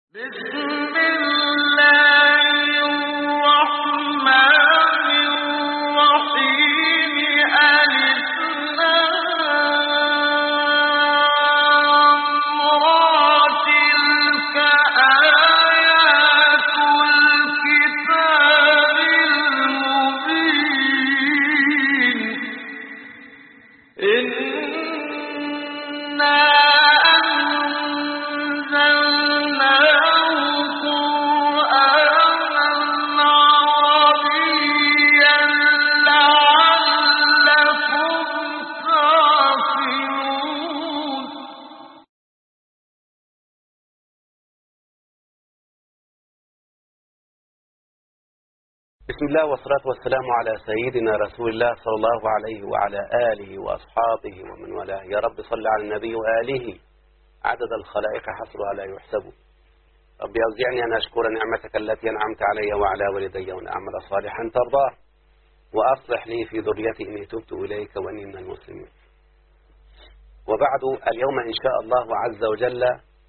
بسم الله الرحمن الرحيم ألف لام را تلك آيات الكتاب المبين إنا أنزلناه قرآنا عربيا لعلكم تعقلون بسم الله والصلاة والسلام على سيدنا رسول الله صلى الله عليه وعلى آله وأصحابه ومن والاه يا رب صل على النبي وآله عدد الخلائق حصرها لا يحسب رب أوزعني أن أشكر نعمتك التي أنعمت علي وعلى والدي وأن أعمل صالحا ترضاه وأصلح لي في ذريتي إني تبت إليك وإني من المسلمين وبعد اليوم إن شاء الله عز وجل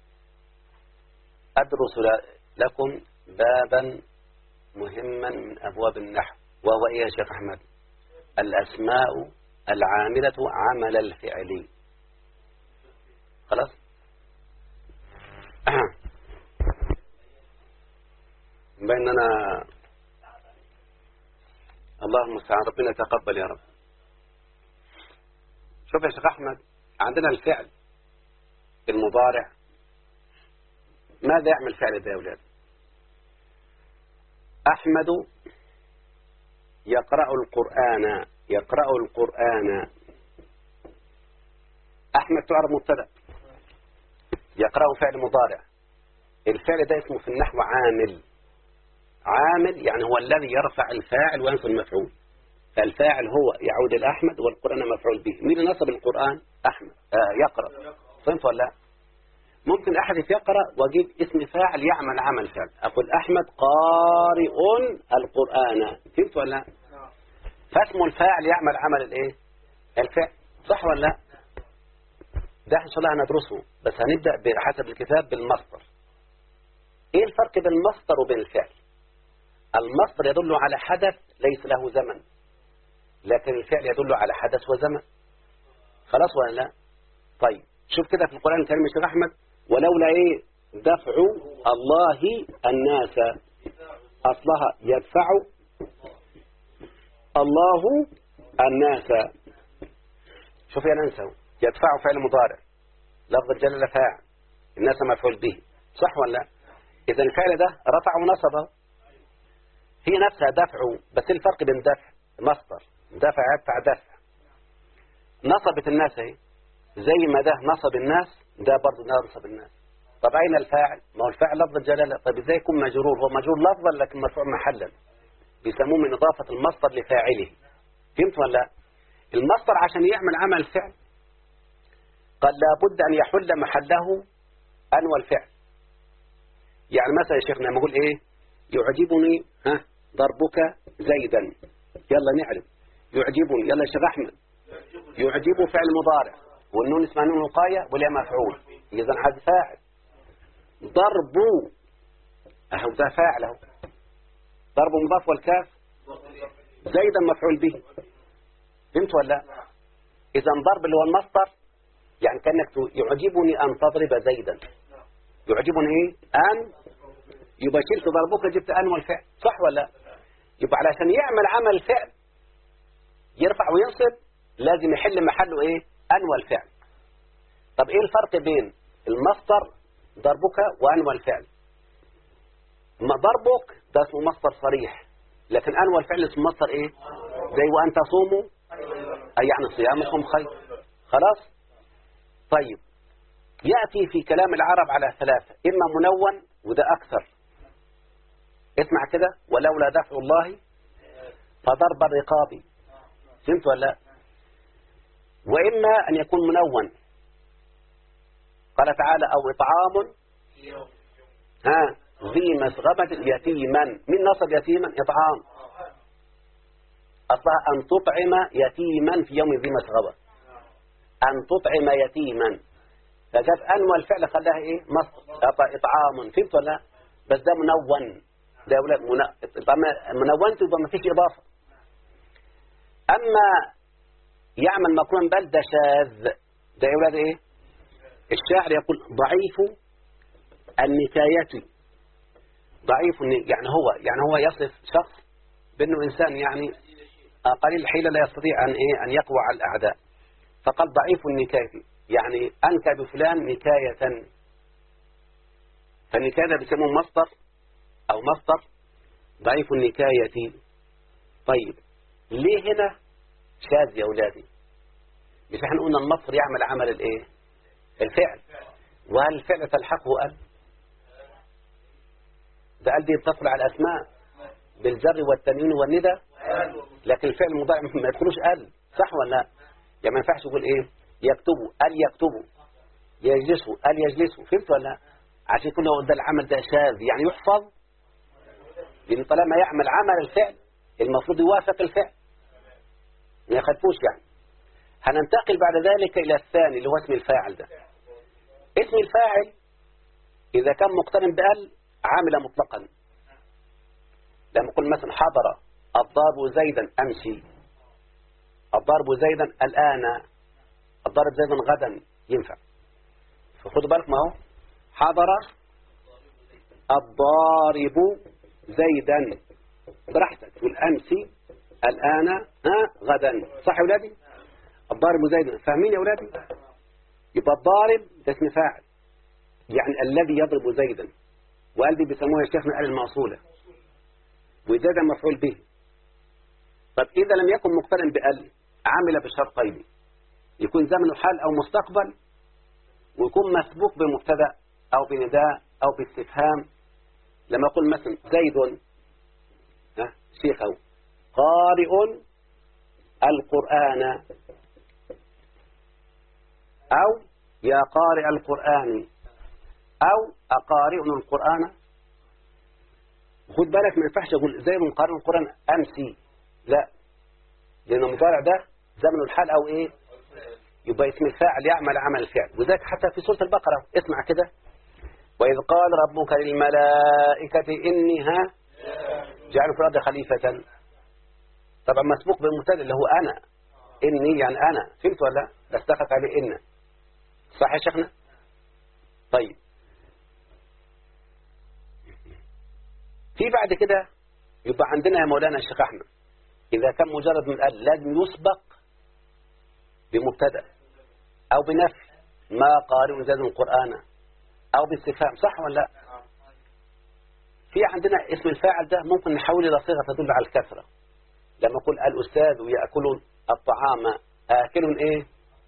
أدرس لكم بابا مهما من أبواب النحو وهو إيه يا شيخ أحمد الأسماء العاملة عمل الفعل خلاص بيننا اللهم المستعان ربنا يتقبل يا رب شوف يا شيخ أحمد عندنا الفعل المضارع ماذا يعمل فعل ده يا أولاد أحمد يقرأ القرآن يقرأ القرآن أحمد تعرف مبتدا يقرأ فعل مضارع الفعل ده اسمه في النحو عامل عامل يعني هو الذي يرفع الفاعل وينصب المفعول فالفاعل هو يعود إلى أحمد والقرآن مفعول به مين اللي نصب القرآن أحمد آه يقرأ فهمت ولا لا ممكن أحد يقرأ وأجيب اسم فاعل يعمل عمل فعل أقول أحمد قارئ القرآن فهمت ولا لا فاسم الفاعل يعمل عمل الإيه الفعل صح ولا لا ده إن شاء الله هندرسه بس هنبدأ بحسب الكتاب بالمصدر إيه الفرق بين المصدر وبين الفعل المصدر يدل على حدث ليس له زمن لكن الفعل يدل على حدث وزمن خلاص ولا لا طيب شوف كده في القرآن الكريم يا شيخ أحمد ولولا إيه دفع الله الناس أصلها يدفع الله الناس شوف يا ننسى يدفع فعل مضارع لفظ الجلالة فاعل الناس مفعول به صح ولا لا إذا الفعل ده رفع ونصبه هي نفسها دفع بس الفرق بين دفع مصدر دفع يدفع دفع نصبت الناس اهي زي ما ده نصب الناس ده برضه ده نصب الناس طب أين الفاعل ما هو الفاعل لفظ الجلالة طب إزاي يكون مجرور هو مجرور لفظا لكن مرفوع محلا بيسموه من إضافة المصدر لفاعله فهمت ولا لا المصدر عشان يعمل عمل فعل قال لابد أن يحل محله أنوى الفعل يعني مثلا يا شيخنا لما أقول إيه يعجبني ها ضربك زيدا يلا نعرف يعجبني يلا يا شيخ أحمد يعجب فعل مضارع والنون اسمها نون وقاية ولا مفعول إذا هذا فاعل ضرب أهو ده فاعل أهو ضرب مضاف والكاف زيدا مفعول به فهمت ولا لا إذا ضرب اللي هو المصدر يعني كأنك يعجبني أن تضرب زيدا يعجبني إيه أن يبقى شلت ضربك جبت أن والفعل صح ولا لا يبقى علشان يعمل عمل فعل يرفع وينصب لازم يحل محله ايه انوى الفعل طب ايه الفرق بين المصدر ضربك وانوى الفعل ما ضربك ده اسمه مصدر صريح لكن انوى الفعل اسمه مصدر ايه زي وان تصوموا اي يعني صيامكم خير خلاص طيب يأتي في كلام العرب على ثلاثة إما منون وده أكثر اسمع كده ولولا دفع الله فضرب الرقاب فهمت ولا لا وإما أن يكون منون قال تعالى أو إطعام ها ذي مسغبة يتيما من نصب يتيما إطعام أصلها أن تطعم يتيما في يوم ذي مسغبة أن تطعم يتيما فجاب أن والفعل خلاها إيه مصدر إط- إطعام فهمت ولا لا؟ بس ده منون ده يا أولاد من- طالما منونت يبقى ما فيش إضافة أما يعمل مكرونا بل ده شاذ ده يا أولاد إيه الشاعر يقول ضعيف النكاية ضعيف الن- يعني هو يعني هو يصف شخص بأنه إنسان يعني آه، قليل الحيلة لا يستطيع أن إيه أن يقوى على الأعداء فقال ضعيف النكاية يعني أنكى بفلان نكاية فالنكاية ده بيسموه مصدر أو مصدر ضعيف النكاية طيب ليه هنا شاذ يا أولادي مش احنا قلنا المصدر يعمل عمل الايه الفعل وهل الفعل تلحقه ال ده قال دي بتصل على الأسماء بالجر والتنوين والندى لكن الفعل المضارع ما يدخلوش ال صح ولا لا يعني ما ينفعش يقول ايه يكتبوا ال يكتبوا يجلسوا ال يجلسوا فهمت ولا لا عشان كله ده العمل ده شاذ يعني يحفظ لأن طالما يعمل عمل الفعل المفروض يوافق الفعل ما يخالفوش يعني هننتقل بعد ذلك إلى الثاني اللي هو اسم الفاعل ده اسم الفاعل إذا كان مقترن بأل عامل مطلقا لما نقول مثلا حضر الضارب زيدا أمشي الضارب زيدا الآن الضارب زيدا غدا ينفع فخدوا بالك ما هو حضر الضارب زيدا براحتك تقول أمسي الآن ها غدا صح يا أولادي الضارب زيدا فاهمين يا أولادي يبقى الضارب ده اسم فاعل يعني الذي يضرب زيدا وقلبي بيسموها يا شيخنا الآل الموصولة وزيدا مفعول به طب إذا لم يكن مقترن بأل عمل بشرطين يكون زمن حال أو مستقبل ويكون مسبوق بمبتدا أو بنداء أو باستفهام لما أقول مثلا زيد ها شيخ أو قارئ القرآن أو يا قارئ القرآن أو أقارئ القرآن خد بالك ما ينفعش أقول زيد قارئ القرآن أمسي لا لأن المضارع ده زمن الحال أو إيه يبقى اسم الفاعل يعمل عمل الفعل وذلك حتى في سورة البقرة اسمع كده وإذ قال ربك للملائكة إني ها جعل في الأرض خليفة طبعا مسبوق بالمبتدا اللي هو أنا إني يعني أنا فهمت ولا لا؟ بس دخلت عليه إن صح يا شيخنا طيب في بعد كده يبقى عندنا يا مولانا الشيخ أحمد إذا كان مجرد من قال لازم يسبق بمبتدا أو بنفي ما قارئ زاد القرآن أو باستفهام صح ولا لا في عندنا اسم الفاعل ده ممكن نحول إلى صيغة تدل على الكثرة لما أقول الأستاذ يأكل الطعام آكل إيه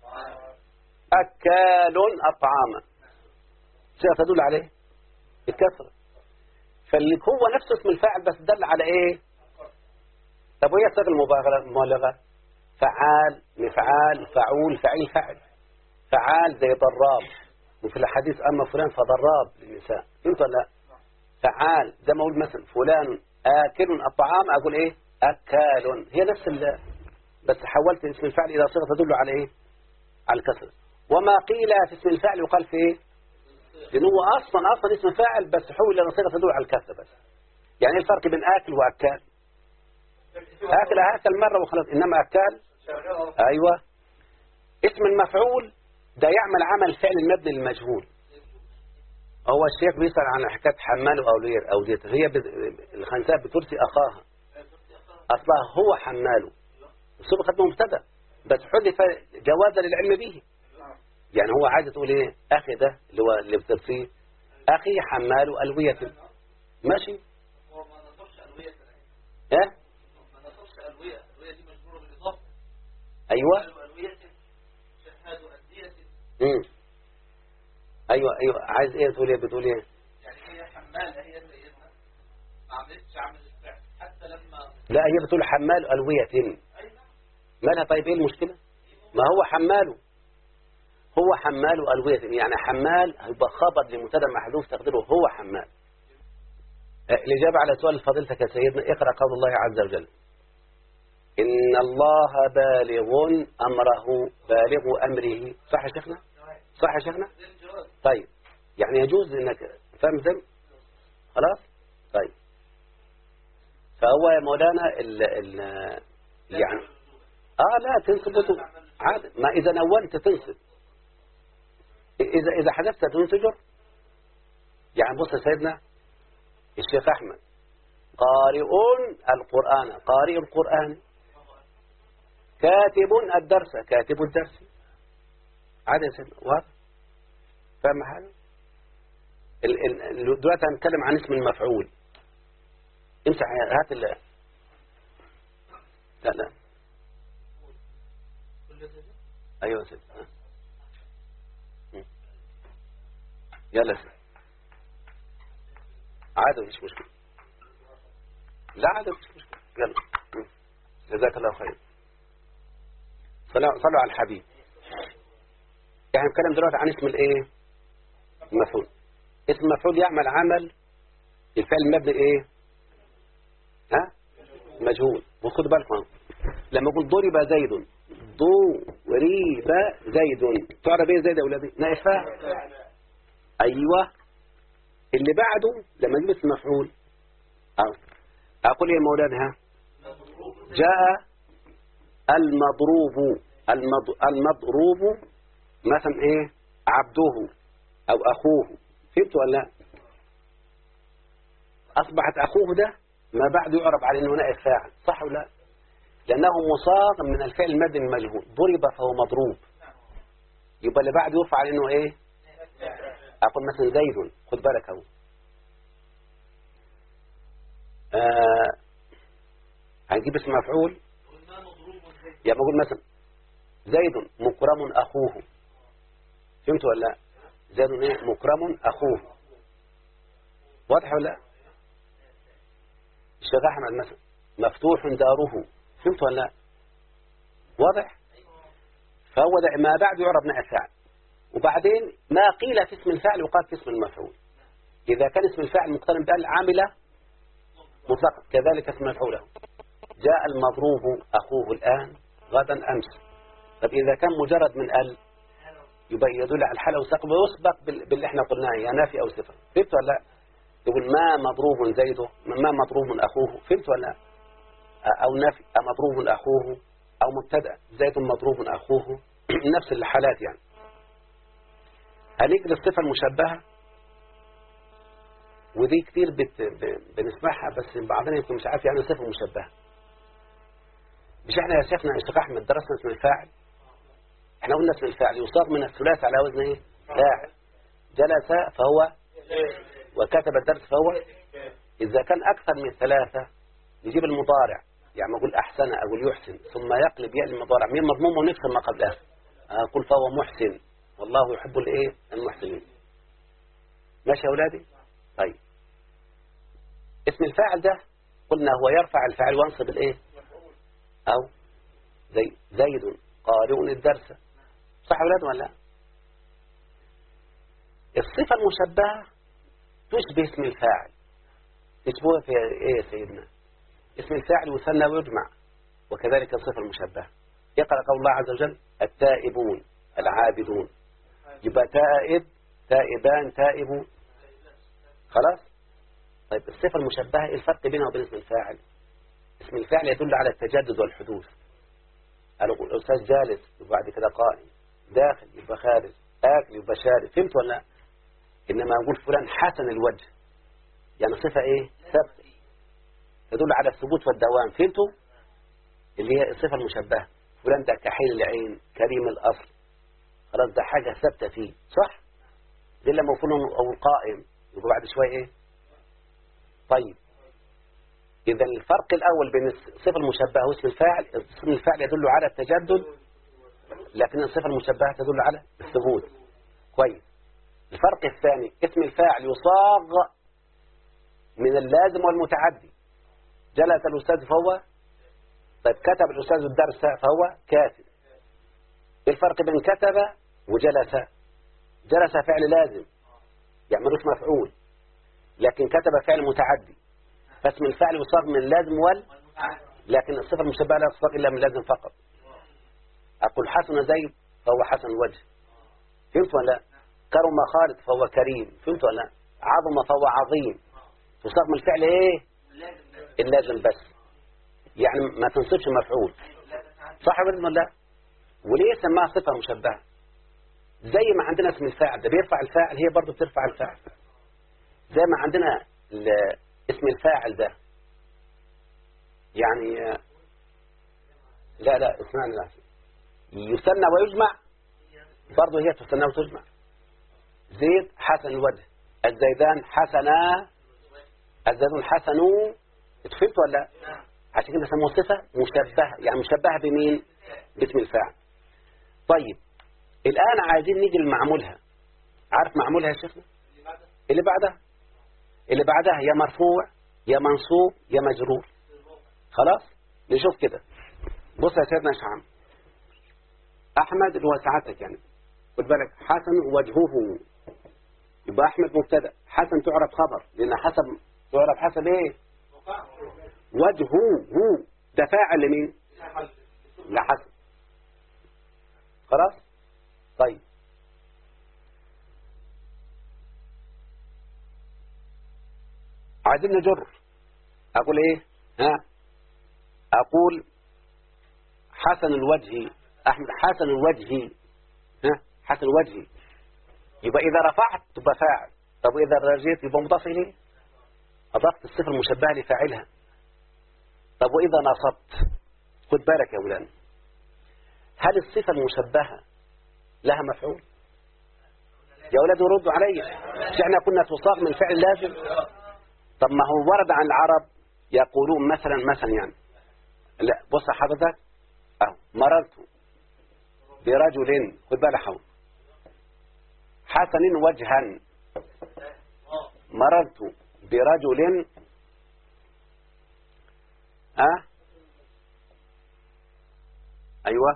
أكال الطعام صيغة تدل عليه الكثرة فاللي هو نفسه اسم الفاعل بس دل على إيه طب وهي صيغة المبالغة المبالغة فعال مفعال فعول فعيل فعل فعال زي ضراب وفي الحديث أما فلان فضراب للنساء فهمت ولا لا فعال زي ما أقول مثلا فلان آكل الطعام أقول إيه أكال هي نفس ال بس حولت اسم الفعل إلى صيغة تدل على إيه على الكسر وما قيل في اسم الفعل يقال في إيه لأنه هو أصلا أصلا اسم فاعل بس حول إلى صيغة تدل على الكسر بس يعني إيه الفرق بين آكل وأكال آكل آكل مرة وخلاص إنما أكال أيوة اسم المفعول ده يعمل عمل فعل المبني للمجهول هو الشيخ بيسأل عن حكاية حمال أولير أو ديت هي بت... الخنساء بترسي أخاها أصلها هو حماله الصبح خدمه مبتدا بس حذف جوازا للعلم به يعني هو عايز تقول ايه أخي ده اللي هو اللي بترسيه أخي حمال ألوية ماشي هو ما نصبش ألوية ها ما نصبش ألوية الألوية دي مجبورة بالإضافة أيوة قالوا ألوية شهاد أندية مم. أيوة أيوة عايز إيه تقول إيه بتقول إيه يعني هي حمالة هي سيدنا ما عملتش عمل الفعل حتى لما لا هي بتقول حمال ألوية أيضا مالها طيب إيه المشكلة ما هو حماله هو حمال ألوية يعني حمال هيبقى خبر لمبتدا محذوف تقديره هو حمال آه، الإجابة على سؤال فضيلتك يا سيدنا اقرأ قول الله عز وجل إن الله بالغ أمره بالغ أمره صح يا شيخنا صح يا شيخنا زي الجواز طيب يعني يجوز انك فاهم زي خلاص طيب فهو يا مولانا ال ال يعني اه لا تنصب وت- عاد ما اذا نونت تنصب اذا اذا حذفت تنسجر يعني بص يا سيدنا الشيخ احمد قارئ القران قارئ القران كاتب الدرس كاتب الدرس عادي يا سيدنا واضح فاهم حاجه ال- ال- ال- دلوقتي هنتكلم عن اسم المفعول امسح هات ال لا لا كل ده ايوه يا سيدي ها. مم. يلا يا سيدي عادي مفيش مشكله لا عادي مفيش مشكله يلا مم. جزاك الله خير صلوا صلوا على الحبيب يعني نتكلم دلوقتي عن اسم الايه المفعول اسم المفعول يعمل عمل الفعل المبني ايه ها مجهول وخد بالكم لما اقول ضرب زيد ضرب زيد تعرف ايه زيد يا اولادي نائفة ايوه اللي بعده لما اجيب اسم مفعول أو. اقول يا مولانا ها جاء المضروب المض... المضروب مثلا ايه عبده او اخوه فهمت ولا لا اصبحت اخوه ده ما بعد يعرف على انه نائب فاعل صح ولا لا لانه مصاغ من الفعل المبني المجهول ضرب فهو مضروب يبقى اللي بعد يرفع على انه ايه اقول مثلا زيد خد بالك اهو آه هنجيب اسم مفعول قلنا مضروب زي يعني بقول مثلا زيد مكرم أخوه فهمت ولا لا زيد إيه مكرم أخوه واضح ولا لا الشيخ أحمد مثلا مفتوح داره فهمت ولا لا واضح فهو ده ما بعد يعرب نائب فاعل وبعدين ما قيل في اسم الفاعل يقال في اسم المفعول إذا كان اسم الفاعل مقترن بأل عاملة مطلقا كذلك اسم المفعول له. جاء المضروب أخوه الآن غدا أمس طب إذا كان مجرد من ال يبقى يدل على الحالة وسقط ويسبق بال- باللي احنا قلناه يا نافي أو صفر فهمت ولا لا؟ يقول ما مضروب زيده ما مضروب أخوه فهمت ولا لا؟ أو نافي مضروب أخوه أو مبتدأ زيد مضروب أخوه نفس الحالات يعني هنيجي للصفة المشبهة ودي كتير بت... ب- بنسمعها بس بعضنا يمكن مش عارف يعني صفة مشبهة مش احنا يا شيخنا يا شيخ احمد درسنا اسم الفاعل احنا قلنا اسم الفاعل يصاغ من الثلاث على وزن ايه فاعل جلس فهو وكتب الدرس فهو اذا كان اكثر من ثلاثة نجيب المضارع يعني اقول احسن اقول يحسن ثم يقلب ياء المضارع مين مضموم ونكسر ما قبلها اقول فهو محسن والله يحب الايه المحسنين ماشي يا اولادي طيب اسم الفاعل ده قلنا هو يرفع الفاعل وينصب الايه أو زي زيد قارئ الدرس صح يا أولاد ولا لا؟ الصفة المشبهة تشبه اسم الفاعل تشبهها في إيه يا سيدنا اسم الفاعل يثنى ويجمع وكذلك الصفة المشبهة يقرأ قول الله عز وجل التائبون العابدون يبقى تائب تائبان تائبون خلاص طيب الصفة المشبهة إيه الفرق بينها وبين اسم الفاعل اسم الفعل يدل على التجدد والحدوث قالوا الأستاذ جالس يبقى بعد كده قائم داخل يبقى خارج آكل يبقى شارب فهمت ولا لا؟ إنما أقول فلان حسن الوجه يعني صفة إيه ثبت تدل على الثبوت والدوام فهمتوا اللي هي الصفة المشبهة فلان ده كحيل العين كريم الأصل خلاص ده حاجة ثابتة فيه صح دي لما يكون أو القائم يبقى بعد شوية إيه طيب إذا الفرق الأول بين الصفة المشبهة واسم الفاعل اسم الفاعل يدل على التجدد لكن الصفة المشبهة تدل على الثبوت كويس الفرق الثاني اسم الفاعل يصاغ من اللازم والمتعدي جلس الأستاذ فهو طيب كتب الأستاذ الدرس فهو كاتب إيه الفرق بين كتب وجلس جلس فعل لازم يعني ملوش مفعول لكن كتب فعل متعدي فاسم الفعل يصاغ من اللازم وال لكن الصفة المشبهة لا تصاغ إلا من اللازم فقط أقول حسن زيد فهو حسن وجه فهمت ولا لا كرم خالد فهو كريم فهمت ولا لا عظم فهو عظيم تستخدم الفعل ايه اللازم بس يعني ما تنصبش مفعول صح ولا لا وليه سماها صفة مشبهة زي ما عندنا اسم الفاعل ده بيرفع الفاعل هي برضه بترفع الفاعل زي ما عندنا ال- اسم الفاعل ده يعني آه، لا لا اسمعني لا يثنى ويجمع برضه هي تثنى وتجمع زيد حسن الوجه الزيدان حسنا الزيدون حسنوا اتفهمت ولا لا؟ عشان كده سموها صفة مشبهة يعني مشبهة بمين باسم الفاعل طيب الآن عايزين نيجي لمعمولها عارف معمولها يا شيخنا اللي بعدها اللي بعدها يا مرفوع يا منصوب يا مجرور خلاص نشوف كده بص يا سيدنا شعام أحمد اللي هو سعادتك يعني خد بالك حسن وجهه يبقى أحمد مبتدا حسن تعرف خبر لأن حسب تعرف حسب إيه وجهه هو ده فاعل لمين لحسن خلاص طيب عايزين نجر أقول إيه ها أقول حسن الوجه أحمد حسن الوجه ها حسن الوجه يبقى إذا رفعت تبقى فاعل طب إذا رجيت يبقى مضاف إليه أضفت الصفة المشبهة لفاعلها طب وإذا نصبت خد بالك يا ولان هل الصفة المشبهة لها مفعول يا ولاد ردوا علي مش احنا كنا تصاغ من فعل لازم طب ما هو ورد عن العرب يقولون مثلا مثلا يعني لا بص يا حضرتك اهو مررت برجل خد بالك حول حسن وجها مررت برجل ها ايوه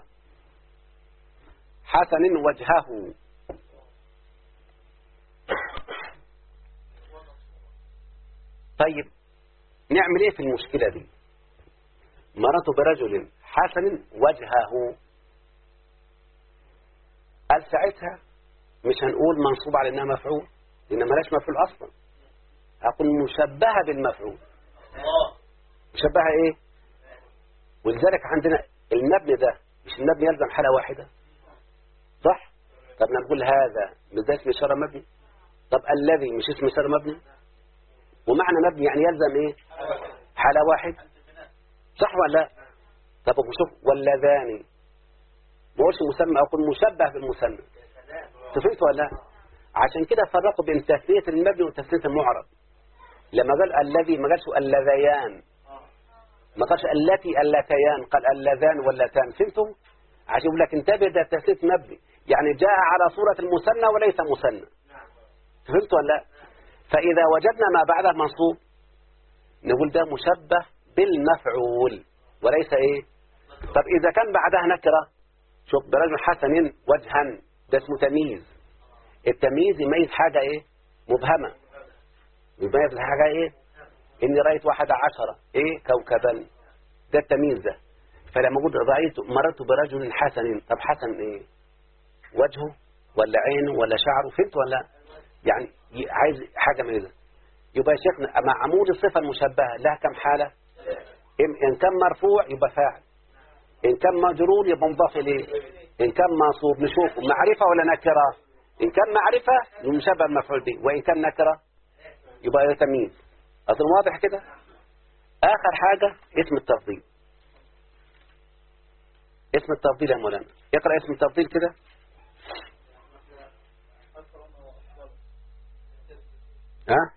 حسن وجهه طيب نعمل ايه في المشكلة دي مررت برجل حسن وجهه قال ساعتها مش هنقول منصوب على انها مفعول لان ملاش مفعول اصلا هقول مشبهة بالمفعول مشبهة ايه ولذلك عندنا المبني ده مش المبني يلزم حالة واحدة صح طب نقول هذا مش ده اسم إشارة مبني طب الذي مش اسم إشارة مبني ومعنى مبني يعني يلزم ايه حالة واحد صح ولا لا طب شوف واللذان ما قولش مسمى أقول مشبه بالمسمى فهمت ولا لا عشان كده فرقوا بين تثنية المبني وتثنية المعرب لما قال الذي ما قالش اللذيان ما قالش التي اللتيان قال اللذان واللتان فهمتم عشان يقول لك انتبه ده تثنية مبني يعني جاء على صورة المثنى وليس مثنى فهمت ولا لا فإذا وجدنا ما بعده منصوب نقول ده مشبه بالمفعول وليس ايه طب إذا كان بعدها نكرة شوف برجل حسن وجها ده اسمه تمييز التمييز يميز حاجة ايه مبهمة يميز الحاجة ايه اني رأيت واحد عشرة ايه كوكبا ده التمييز ده فلما اقول رأيت مررت برجل حسن طب حسن ايه وجهه ولا عينه ولا شعره فهمت ولا يعني ي- عايز حاجة من ده يبقى يا شيخنا مع عمود الصفة المشبهة لها كم حالة إن إن كان مرفوع يبقى فاعل إن كان مجرور يبقى مضاف إليه إن كان منصوب نشوف معرفة ولا نكرة إن كان معرفة يبقى مشبه المفعول به وإن كان نكرة يبقى تمييز أظن واضح كده آخر حاجة اسم التفضيل اسم التفضيل يا مولانا اقرأ اسم التفضيل كده ها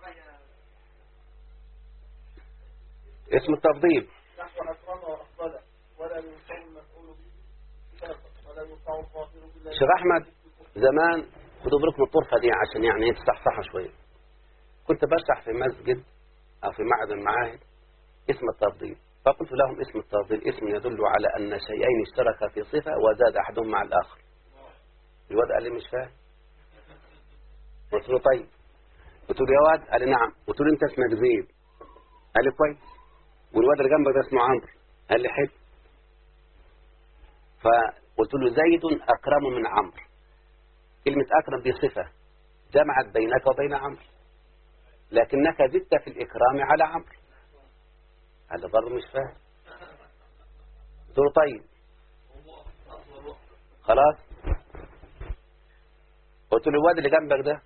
اسم التفضيل نحو أكرم وأفضل ولا ينفع المفعول به ولا ينفع الظاهر بالله شيخ أحمد زمان خدوا بالكم الطرفة دي عشان يعني ايه تصحصحها شوية كنت بشرح في مسجد أو في معهد من المعاهد اسم التفضيل فقلت لهم اسم التفضيل اسم يدل على أن شيئين اشتركا في صفة وزاد أحدهم مع الآخر الواد قال لي مش فاهم قلت له طيب قلت له يا واد قال لي نعم قلت له انت اسمك زيد قال لي كويس والواد اللي جنبك ده اسمه عمرو قال لي حلو فقلت له زيد أكرم من عمرو كلمة أكرم دي صفة جمعت بينك وبين عمرو لكنك زدت في الإكرام على عمرو هذا برضه مش فاهم ذو طيب خلاص قلت له الواد اللي جنبك ده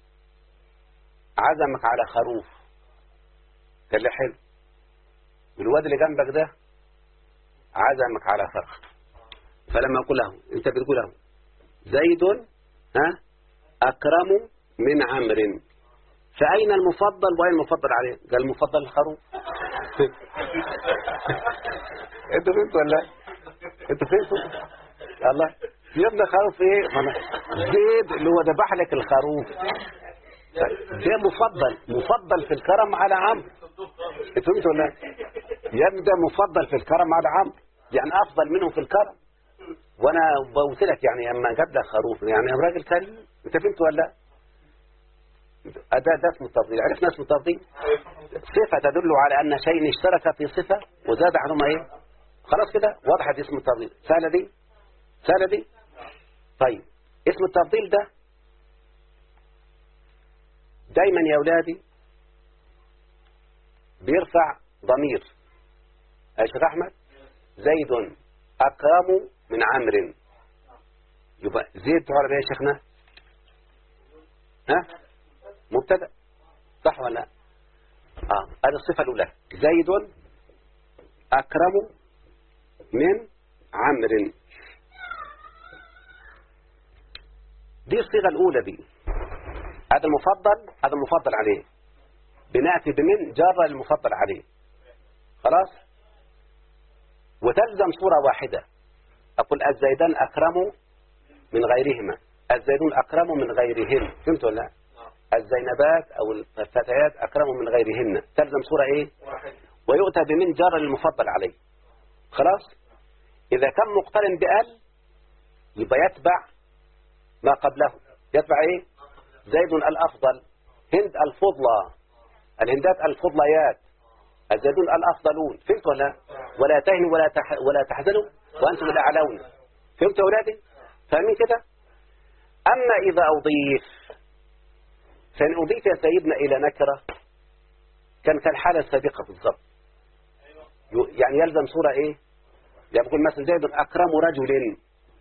عزمك على خروف قال لي حلو والواد اللي جنبك ده عزمك على فرخ فلما أقول له أنت بتقول له زيد ها أكرم من عمرو فأين المفضل وأين المفضل عليه قال المفضل الخروف انتوا فهمتوا ولا لا؟ انتوا فهمتوا الله يا ابني خروف ايه ما أنا- زيد اللي هو ذبح لك الخروف ده مفضل مفضل في الكرم على عمرو انتوا فهمتوا ولا لا؟ يا ابني ده مفضل في الكرم على عمرو يعني افضل منه في الكرم وانا قلت لك يعني اما جاب لك خروف يعني راجل كريم انت فهمت ولا لا؟ ده ده اسمه التفضيل عرفنا اسم التفضيل صفة تدل على أن شيء اشترك في صفة وزاد عنهما إيه خلاص كده وضحت اسم التفضيل سهلة دي سهلة دي طيب اسم التفضيل ده دايما يا أولادي بيرفع ضمير يا شيخ أحمد زيد أكرم من عمرو يبقى زيد تعرف إيه يا شيخنا ها مبتدا صح ولا لا اه هذه الصفه الاولى زيد اكرم من عمرو دي الصيغه الاولى دي هذا المفضل هذا المفضل عليه بناتي بمن جر المفضل عليه خلاص وتلزم صوره واحده اقول الزيدان اكرم من غيرهما الزيدون اكرم من غيرهم فهمت ولا لا الزينبات أو الفتيات أكرم من غيرهن تلزم صورة إيه ويؤتى بمن جار المفضل عليه خلاص إذا كان مقترن بأل يبقى يتبع ما قبله يتبع إيه زيد الأفضل هند الفضلى الهندات الفضليات الزيدون الأفضلون فهمت ولا لا؟ ولا تهنوا ولا تح ولا تحزنوا وأنتم الأعلون فهمت يا أولادي فاهمين كده أما إذا أضيف فإن أضيف يا سيدنا إلى نكرة كان كالحالة السابقة بالضبط ي- يعني يلزم صورة إيه يعني بقول مثلا زيد أكرم رجل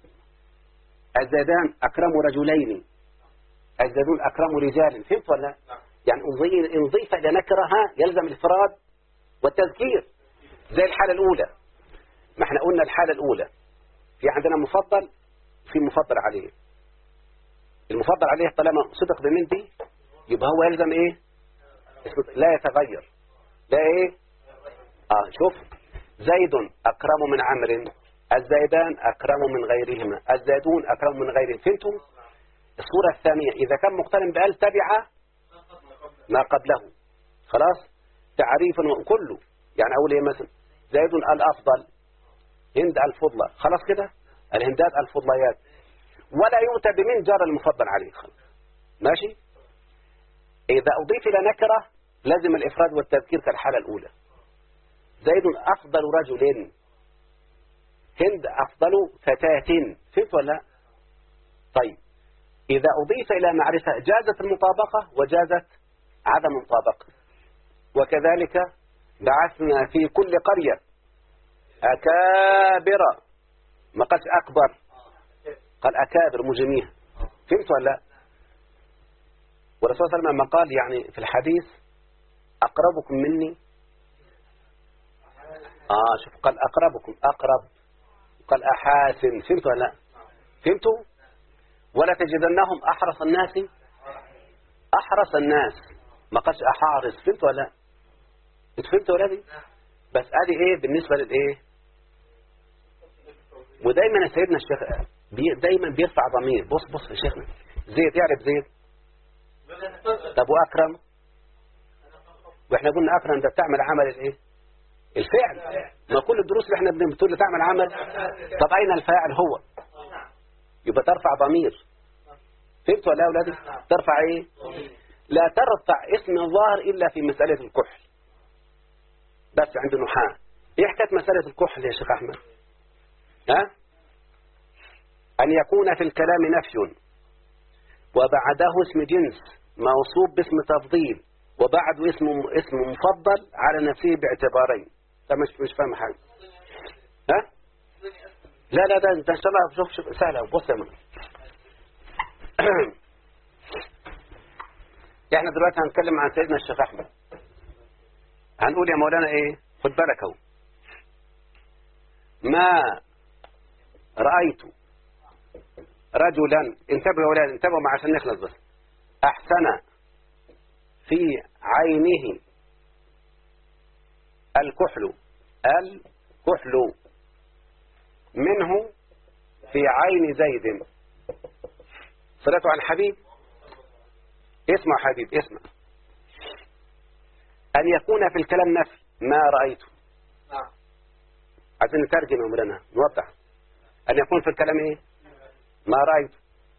الزيدان أكرم رجلين الزيدون أكرم رجال فهمت ولا لا؟ يعني إن إن ضيف إلى نكرة ها يلزم الإفراد والتذكير زي الحالة الأولى ما احنا قلنا الحالة الأولى في عندنا مفضل في مفضل عليه المفضل عليه طالما صدق بمن دي يبقى هو يلزم ايه اسمه- لا يتغير لا ايه اه شوف زيد اكرم من عمرو الزيدان اكرم من غيرهما الزيدون اكرم من غيرهم فهمتم الصورة الثانية اذا كان مقترن بال تبع ما قبله خلاص تعريفا كله يعني اقول ايه مثلا زيد الافضل هند الفضلى خلاص كده الهندات الفضليات ولا يؤتى بمن جار المفضل عليه خلاص ماشي إذا أضيف إلى نكرة لازم الإفراد والتذكير كالحالة الأولى زيد أفضل رجل هند أفضل فتاة فهمت ولا لا؟ طيب إذا أضيف إلى معرفة جازت المطابقة وجازت عدم المطابقة وكذلك بعثنا في كل قرية أكابر ما قالش أكبر قال أكابر مجرميها فهمت ولا لا؟ والرسول صلى الله عليه وسلم لما قال يعني في الحديث أقربكم مني آه شوف قال أقربكم أقرب قال أحاسن فهمتوا ولا لا فهمتوا ولا تجدنهم أحرص الناس أحرص الناس ما قالش أحارس فهمتوا ولا لا انتوا فهمتوا ولا دي بس ادي ايه بالنسبة للايه ودايما يا سيدنا الشيخ بي دايما بيرفع ضمير بص بص يا شيخنا زيد يعرف زيد طب واكرم واحنا قلنا اكرم ده بتعمل عمل الايه الفعل ما كل الدروس اللي احنا بنقول تعمل عمل طب اين الفاعل هو يبقى ترفع ضمير فهمت ولا يا اولادي ترفع ايه لا ترفع اسم الظاهر الا في مساله الكحل بس عند النحاة ايه حكايه مساله الكحل يا شيخ احمد ها ان يكون في الكلام نفي وبعده اسم جنس موصوف باسم تفضيل وبعده اسم اسم مفضل على نفسه باعتبارين ده مش مش فاهم حاجه ها لا لا ده انت ان شاء الله شوف شوف سهله بص يا منى احنا دلوقتي هنتكلم عن سيدنا الشيخ احمد هنقول يا مولانا ايه خد بالك اهو ما رأيت رجلا انتبهوا يا اولاد انتبهوا مع عشان نخلص بس احسن في عينه الكحل الكحل منه في عين زيد صلاته على الحبيب اسمع حبيب اسمع أن يكون في الكلام نفي ما رأيته نعم عايزين نترجم يا مولانا نوضح أن يكون في الكلام إيه ما رأيته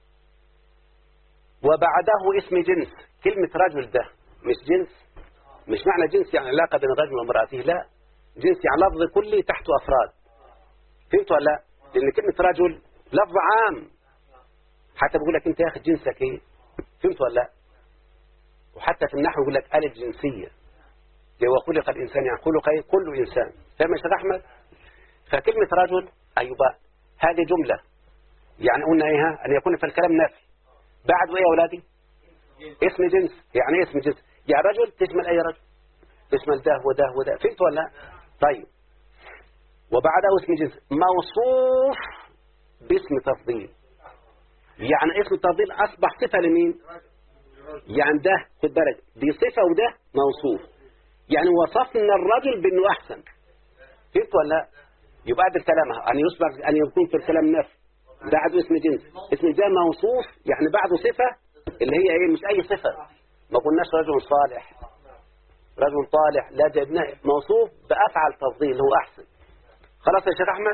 وبعده اسم جنس كلمة رجل ده مش جنس مش معنى جنس يعني علاقة بين الرجل وامرأته لا جنس يعني لفظ كلي تحته أفراد فهمت ولا لا لأن كلمة رجل لفظ عام حتى بقول لك أنت يا أخي جنسك إيه فهمت ولا لا وحتى في النحو يقول لك ألف جنسية هو خلق الإنسان يعني خلق إيه؟ كل إنسان فاهم يا شيخ أحمد فكلمة رجل أيوة هذه جملة يعني قلنا إيه ها؟ أن يكون في الكلام نفي بعد إيه يا أولادي اسم جنس يعني إيه اسم جنس يعني رجل تشمل أي رجل تشمل ده وده وده فهمت ولا لا؟ طيب وبعده اسم جنس موصوف باسم تفضيل يعني اسم التفضيل أصبح صفة لمين يعني ده خد بالك دي صفة وده موصوف يعني وصفنا الرجل بأنه أحسن فهمت ولا لا؟ يبقى ده كلامها أن يصبح أن يكون في الكلام نفي بعده اسم جنس اسم ده موصوف يعني بعده صفة اللي هي ايه مش أي صفة ما قلناش رجل صالح رجل طالح لا جبناه موصوف بأفعل تفضيل هو أحسن خلاص يا شيخ أحمد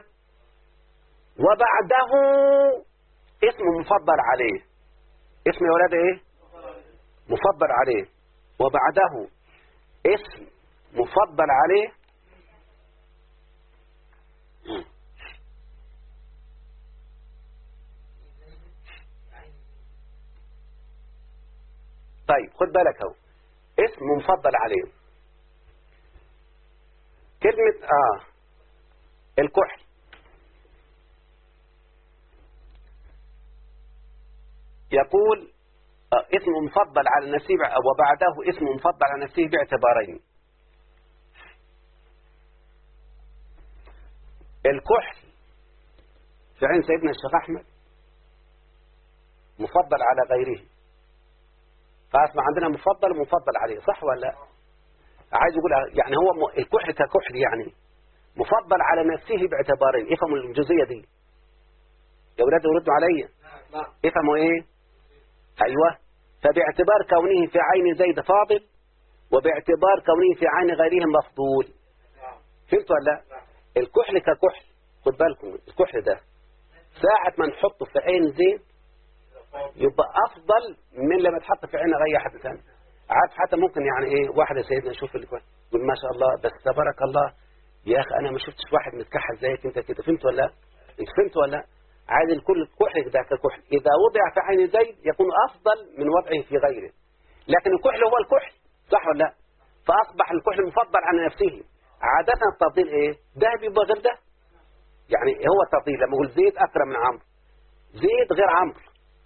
وبعده اسم مفضل عليه اسم يا ولاد ايه مفضل عليه وبعده اسم مفضل عليه طيب خد بالك اهو اسم مفضل عليه كلمة اه الكحل يقول آه اسم مفضل على نفسه وبعده اسم مفضل على نفسه باعتبارين الكحل في عين سيدنا الشيخ أحمد مفضل على غيره فأسمع عندنا مفضل ومفضل عليه صح ولا لا عايز يقول يعني هو م- الكحل ككحل يعني مفضل على نفسه باعتبارين افهموا الجزئية دي يا ولاد ردوا عليا نعم افهموا ايه ايوه فباعتبار كونه في عين زيد فاضل وباعتبار كونه في عين غيره مفضول نعم فهمت ولا لا الكحل ككحل خد بالكم الكحل ده ساعة ما نحطه في عين زيد يبقى أفضل من لما تحط في عين أي حد ثاني عارف حتى ممكن يعني إيه واحد يا سيدنا يشوف الكحل يقول ما شاء الله بس تبارك الله يا أخي أنا ما شفتش واحد متكحل زيك أنت كده فهمت ولا لا أنت فهمت ولا لا عايز الكل الكحل ده ككحل إذا وضع في عين زيد يكون أفضل من وضعه في غيره لكن الكحل هو الكحل صح ولا لا فأصبح الكحل مفضل على نفسه عادة التفضيل إيه ده بيبقى غير ده يعني هو التفضيل لما أقول زيد أكرم من عمرو زيد غير عمرو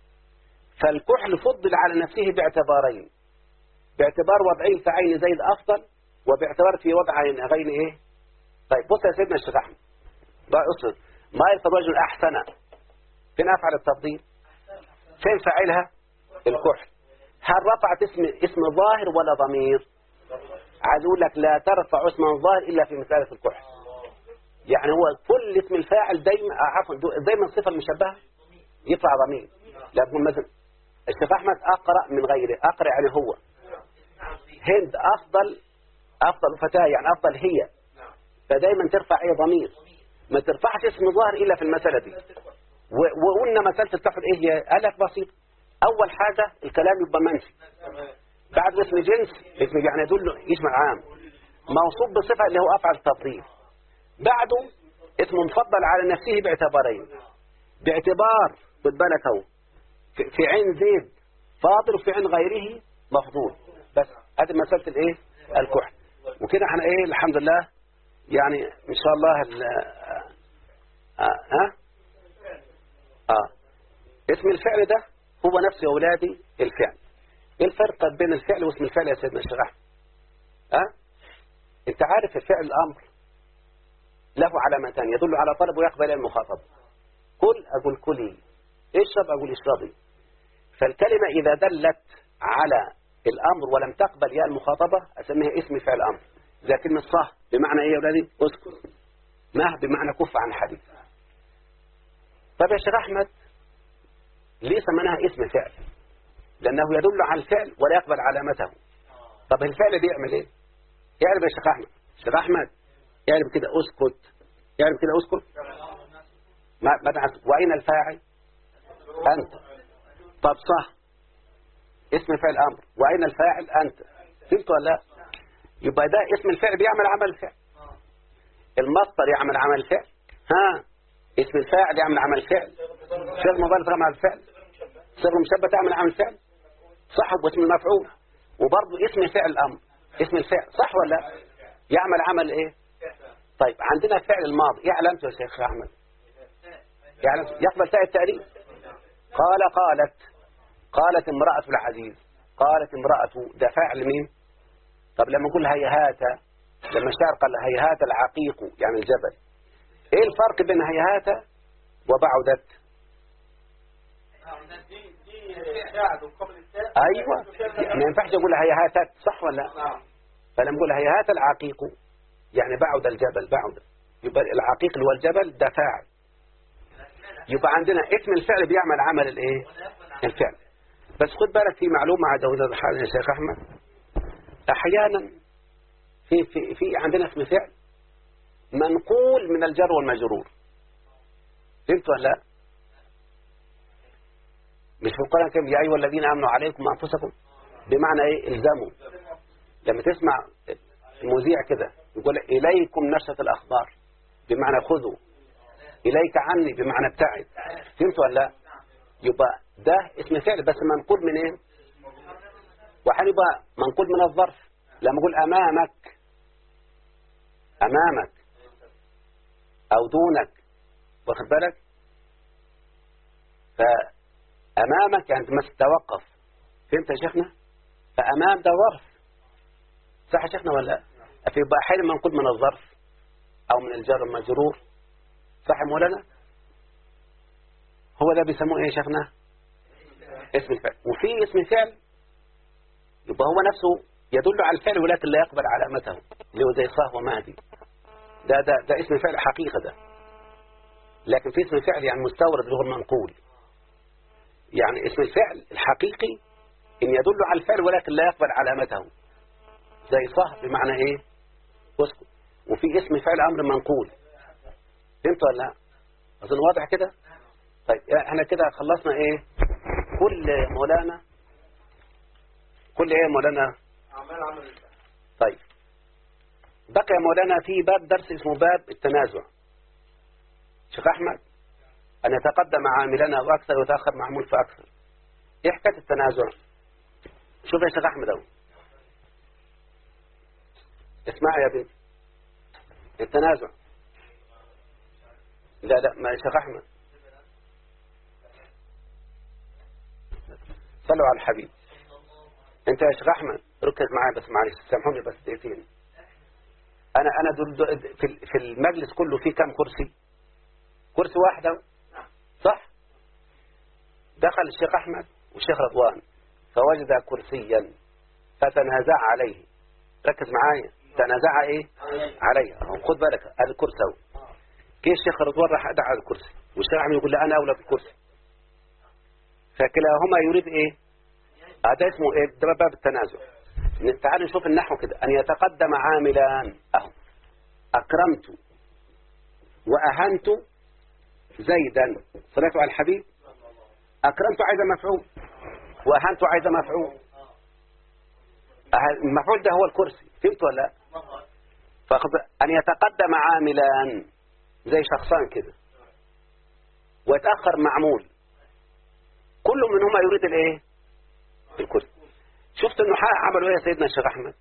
فالكحل فضل على نفسه باعتبارين باعتبار وضعه في عين زيد أفضل وباعتبار في وضع عين غير إيه طيب بص يا سيدنا الشيخ أحمد بقى أصل ما يلقى الرجل أحسن فين أفعل التفضيل فين فاعلها الكحل هل رفعت اسم اسم ظاهر ولا ضمير عايز اقول لك لا ترفع اسما ظاهر الا في مساله الكحل يعني هو كل اسم الفاعل دايما آه، عفوا دو- دايما الصفه المشبهه يرفع ضمير لكن مثلا الشيخ احمد اقرا من غيره اقرا يعني هو هند افضل افضل فتاه يعني افضل هي فدايما ترفع اي ضمير ما ترفعش اسم ظاهر الا في المساله دي و- وقلنا مساله التفعيل ايه هي قال لك بسيط اول حاجه الكلام يبقى منفي بعد اسم جنس اسم يعني يدل يشمل عام موصوف بصفة اللي هو أفعل التفضيل بعده اسم مفضل على نفسه باعتبارين باعتبار خد بالك اهو في- في عين زيد فاضل وفي عين غيره مفضول بس هذه مسألة الايه الكحل وكده احنا ايه الحمد لله يعني ان شاء الله ال- آه ها اه اسم الفعل ده هو نفس يا اولادي الفعل ايه الفرق بين الفعل واسم الفعل يا سيدنا الشيخ احمد ها انت عارف الفعل الامر له علامتان يدل على طلب ويقبل المخاطب كل اقول كلي اشرب اقول اشربي فالكلمة إذا دلت على الأمر ولم تقبل يا المخاطبة أسميها اسم فعل أمر زي كلمة صح بمعنى إيه يا أولادي اسكت ما بمعنى كف عن الحديث طب يا شيخ أحمد ليه سمناها اسم فعل لأنه يدل على الفعل ولا يقبل علامته طب الفعل بيعمل إيه يعرف يا شيخ أحمد شيخ أحمد يعرف كده اسكت يعرف كده اسكت ما ما تعرف. وأين الفاعل أنت طب صح اسم فعل أمر وأين الفاعل أنت فهمت ولا لا يبقى ده اسم الفعل بيعمل عمل الفعل المصدر يعمل عمل الفعل ها اسم الفاعل يعمل عمل الفعل صيغ مبالغ تعمل عمل الفعل صيغ مشبه تعمل عمل الفعل صح واسم المفعول وبرضه اسم فعل الأمر اسم الفعل صح ولا لا يعمل عمل ايه طيب عندنا فعل الماضي ايه علامته يا شيخ احمد يعني يقبل تاء التأليف قال قالت قالت امرأة العزيز قالت امرأة ده فعل مين طب لما نقول هيهات لما الشاعر قال هيهات العقيق يعني الجبل ايه الفرق بين هيهات وبعدت دي دي بعد وقبل التاء ايوه ما ينفعش اقول هيهاتت صح ولا لا نعم فلما نقول هيهات العقيق يعني بعد الجبل بعد يبقى العقيق اللي هو الجبل ده فاعل يبقى عندنا اسم الفعل بيعمل عمل الايه الفعل بس خد بالك في معلومة على جوز الحال يا شيخ احمد احيانا في في في عندنا اسم فعل منقول من الجر والمجرور فهمت ولا لا مش في القرآن كم يا أيها الذين آمنوا عليكم أنفسكم بمعنى إيه الزموا لما تسمع المذيع كده يقول إليكم نشرة الأخبار بمعنى خذوا إليك عني بمعنى ابتعد فهمت ولا لا يبقى ده اسم فعل بس منقول من ايه وهيبقى منقول من الظرف لما اقول امامك امامك او دونك واخد بالك فامامك يعني مثلا توقف فهمت يا شيخنا فامام ده ظرف صح يا شيخنا ولا لا فيبقى احيانا منقول من الظرف او من الجر المجرور صح يا مولانا هو ده بيسموه ايه يا شيخنا اسم الفعل وفي اسم فعل يبقى هو نفسه يدل على الفعل ولكن لا يقبل علامته اللي هو زي صاه ومهدي ده ده ده اسم فعل حقيقة ده لكن في اسم فعل يعني مستورد اللي هو المنقول يعني اسم الفعل الحقيقي إن يدل على الفعل ولكن لا يقبل علامته زي صاه بمعنى ايه اسكت وفي اسم فعل امر منقول فهمت ولا لا اظن واضح كده طيب احنا كده خلصنا ايه كل مولانا كل ايه مولانا أعمال عمل الفعل طيب بقي مولانا في باب درس اسمه باب التنازع شيخ احمد ان يتقدم عاملنا واكثر ويتاخر معمول فاكثر ايه حكايه التنازع شوف يا شيخ احمد اهو اسمع يا بنت التنازع لا لا ما يا شيخ احمد صلوا على الحبيب انت يا شيخ احمد ركز معايا بس معلش سامحوني بس دقيقتين انا انا دول دول في في المجلس كله فيه كام كرسي كرسي واحد أهو. صح دخل الشيخ احمد والشيخ رضوان فوجد كرسيا فتنازع عليه ركز معايا تنازع ايه عليه اهو خد بالك هذا الكرسي اهو كيف الشيخ رضوان راح قعد على الكرسي والشيخ احمد يقول لا انا اولى بالكرسي فكلاهما يريد ايه هذا اسمه ايه ده باب التنازع تعالوا نشوف النحو كده ان يتقدم عاملان اهو اكرمت واهنت زيدا صليت على الحبيب اكرمت عايز مفعول واهنت عايز مفعول أه- المفعول ده هو الكرسي فهمت ولا لا فأخذ- ان يتقدم عاملان زي شخصان كده ويتاخر معمول كل منهما يريد الايه الكرسي شفت النحاة عملوا ايه يا سيدنا الشيخ احمد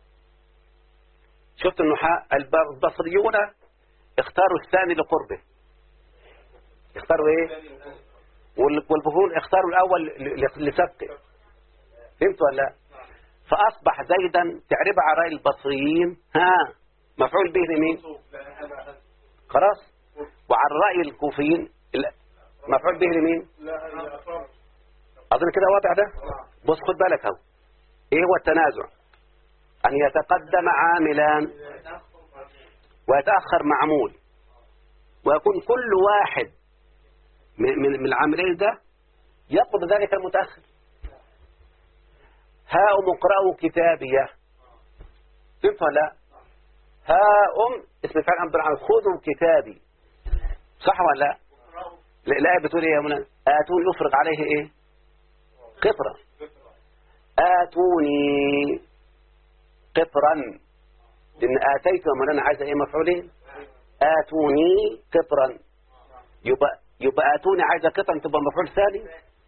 شفت النحاة الب- البصريون اختاروا الثاني لقربه اختاروا ايه وال- والبهون اختاروا الاول ل- ل- لسبقه فهمت ولا لا فاصبح زيدا تعربها على راي البصريين ها مفعول به لمين خلاص وعلى راي الكوفيين ال- مفعول به لمين لا هي أقام اظن كده واضح ده بص خد بالك اهو ايه هو التنازع ان يتقدم عاملان ويتاخر معمول ويكون كل واحد من من من العاملين ده يطلب ذلك المتاخر هاؤم اقرأوا كتابيه فهمت ولا لا هاؤم اسم فعل امر عن خذوا كتابي صح ولا لا لا الآية بتقول ايه يا منى آتوني يفرغ عليه ايه قطرة آتوني قطرا لأن آتيت يا أنا عايز ايه مفعولين آتوني قطرا يبقى يبقى آتوني عايزة قطرا تبقى مفعول ثاني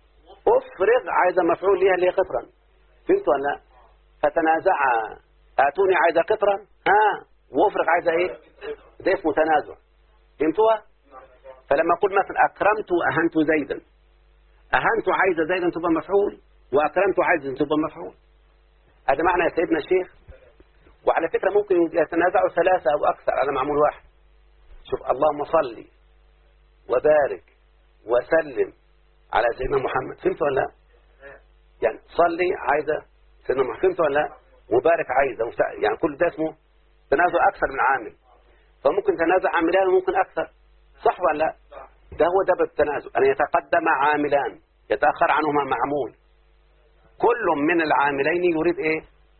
أفرغ عايزة مفعول ليها اللي هي قطرا فهمت ولا لا فتنازعا آتوني عايزة قطرا ها وأفرغ عايزة ايه ده اسمه تنازع فهمتوها فلما أقول مثلا أكرمت وأهنت زيدا أهنت عايزة زيدا تبقى مفعول وأكرمت عايزة تبقى مفعول هذا معنى يا سيدنا الشيخ وعلى فكرة ممكن يتنازعوا ثلاثة أو أكثر على معمول واحد شوف اللهم صل وبارك وسلم على سيدنا محمد فهمت ولا لا يعني صلي عايزة سيدنا محمد فهمت ولا لا وبارك عايزة وسع- يعني كل ده اسمه تنازع أكثر من عامل فممكن تنازع عاملان وممكن أكثر صح ولا لا ده هو ده بالتنازع أن يتقدم عاملان يتأخر عنهما معمول كل من العاملين يريد إيه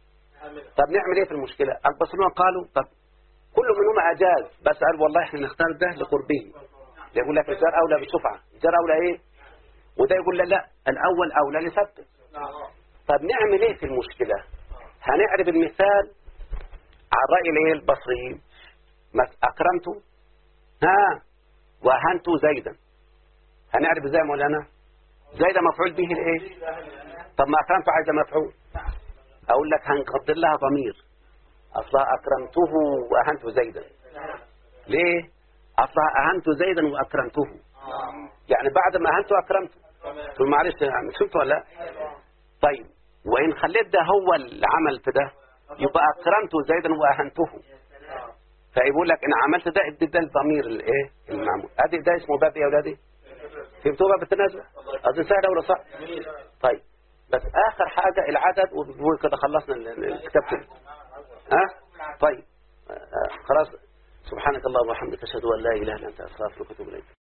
طب نعمل إيه في المشكلة البصريون قالوا طب كل منهما أجاز بس قال والله إحنا نختار ده لقربه ده يقول لك الجار أولى بالشفعة الجار أولى إيه وده يقول لا لا الأول أولى لسبته طب نعمل إيه في المشكلة هنعرف المثال على الرأي الإيه البصريين مس- أكرمت ها وأهنت زيدا هنعرف ازاي يا مولانا زيدا مفعول به الايه طب ما أكرمت عايزة مفعول أقول لك هنقدر لها ضمير أصلها أكرمته وأهنت زيدا ليه أصلها أهنت زيدا وأكرمته يعني بعد ما أهنت وأكرمته تقول معلش يعني فهمت ولا لا طيب وإن خليت ده هو اللي عمل في ده يبقى أكرمت زيدا وأهنته فيقول لك إن عملت ده ادي ده الضمير الايه المعمول ادي ده اسمه باب ايه يا اولادي فهمتوا باب التنازع اظن سهله ولا صح طيب بس اخر حاجه العدد وبنقول كده خلصنا ال- ال- الكتاب كله ها طيب آه، خلاص سبحانك اللهم وبحمدك اشهد ان لا اله الا انت استغفرك واتوب اليك